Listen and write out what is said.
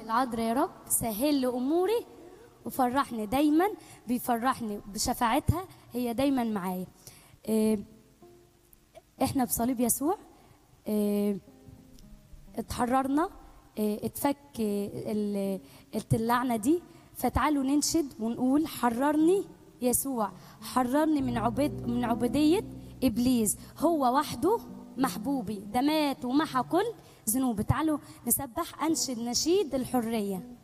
العذراء يا رب سهل لي اموري وفرحني دايما بيفرحني بشفاعتها هي دايما معايا إيه، احنا بصليب يسوع إيه، اتحررنا إيه، اتفك ال- التلعنه دي فتعالوا ننشد ونقول حررني يسوع حررني من عبد من عبوديه ابليس هو وحده محبوبي ده مات ومحى كل ذنوبي تعالوا نسبح انشد نشيد الحريه